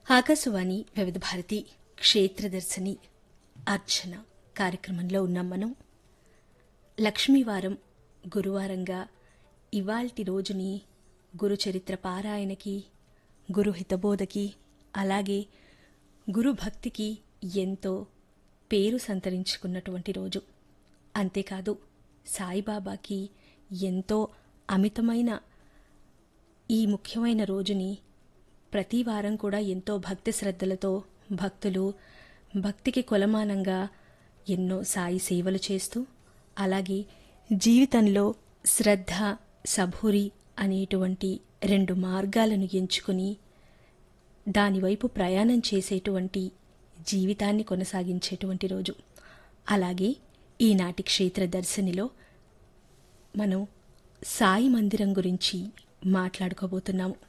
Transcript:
ఆకాశవాణి వివిధ భారతి క్షేత్రదర్శిని అర్చన కార్యక్రమంలో ఉన్నాం మనం లక్ష్మీవారం గురువారంగా ఇవాల్టి రోజుని గురు చరిత్ర పారాయణకి గురు హితబోధకి అలాగే గురు భక్తికి ఎంతో పేరు సంతరించుకున్నటువంటి రోజు అంతేకాదు సాయిబాబాకి ఎంతో అమితమైన ఈ ముఖ్యమైన రోజుని ప్రతి వారం కూడా ఎంతో భక్తి శ్రద్ధలతో భక్తులు భక్తికి కొలమానంగా ఎన్నో సాయి సేవలు చేస్తూ అలాగే జీవితంలో శ్రద్ధ సభూరి అనేటువంటి రెండు మార్గాలను ఎంచుకుని దానివైపు ప్రయాణం చేసేటువంటి జీవితాన్ని కొనసాగించేటువంటి రోజు అలాగే ఈనాటి క్షేత్ర దర్శనిలో మనం సాయి మందిరం గురించి మాట్లాడుకోబోతున్నాము